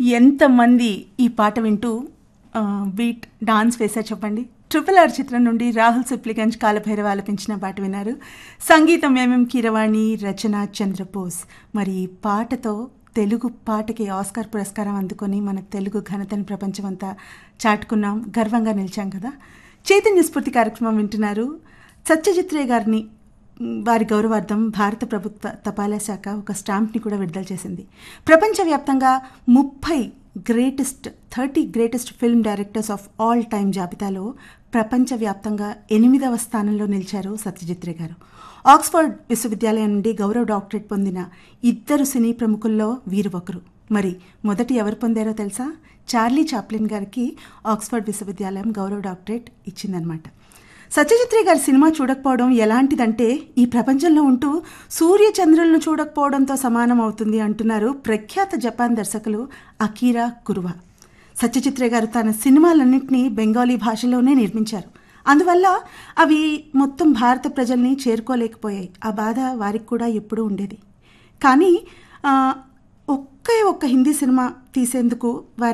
ఎంతమంది ఈ పాట వింటూ ఆ, బీట్ డాన్స్ వేశారు చెప్పండి ట్రిపుల్ ఆర్ చిత్రం నుండి రాహుల్ సిప్లిగంజ్ కాలభైరవ ఆలపించిన పాట విన్నారు సంగీతం ఎంఎం కీరవాణి రచన చంద్రబోస్ మరి ఈ పాటతో తెలుగు పాటకి ఆస్కార్ పురస్కారం అందుకొని మన తెలుగు ఘనతని ప్రపంచమంతా చాటుకున్నాం గర్వంగా నిలిచాం కదా చైతన్య స్ఫూర్తి కార్యక్రమం వింటున్నారు సత్యజిత్రే గారిని వారి గౌరవార్థం భారత ప్రభుత్వ తపాలా శాఖ ఒక స్టాంప్ని కూడా విడుదల చేసింది ప్రపంచవ్యాప్తంగా ముప్పై greatest thirty greatest film directors of all time జాబితాలో ప్రపంచవ్యాప్తంగా ఎనిమిదవ స్థానంలో నిలిచారు సత్యజిత్రే గారు ఆక్స్ఫర్డ్ విశ్వవిద్యాలయం నుండి గౌరవ డాక్టరేట్ పొందిన ఇద్దరు సినీ ప్రముఖుల్లో వీరు ఒకరు మరి మొదటి ఎవరు పొందారో తెలుసా చార్లీ చాప్లిన్ గారికి ఆక్స్ఫర్డ్ విశ్వవిద్యాలయం గౌరవ డాక్టరేట్ ఇచ్చిందనమాట సత్యజిత్రే గారి సినిమా చూడకపోవడం ఎలాంటిదంటే ఈ ప్రపంచంలో ఉంటూ సూర్య చంద్రులను చూడకపోవడంతో సమానం అవుతుంది అంటున్నారు ప్రఖ్యాత జపాన్ దర్శకులు అకీరా కురువా సత్యజిత్రే గారు తన సినిమాలన్నింటినీ బెంగాలీ భాషలోనే నిర్మించారు అందువల్ల అవి మొత్తం భారత ప్రజల్ని చేరుకోలేకపోయాయి ఆ బాధ వారికి కూడా ఎప్పుడూ ఉండేది కానీ ఆ, ఒకే ఒక్క హిందీ సినిమా తీసేందుకు వారి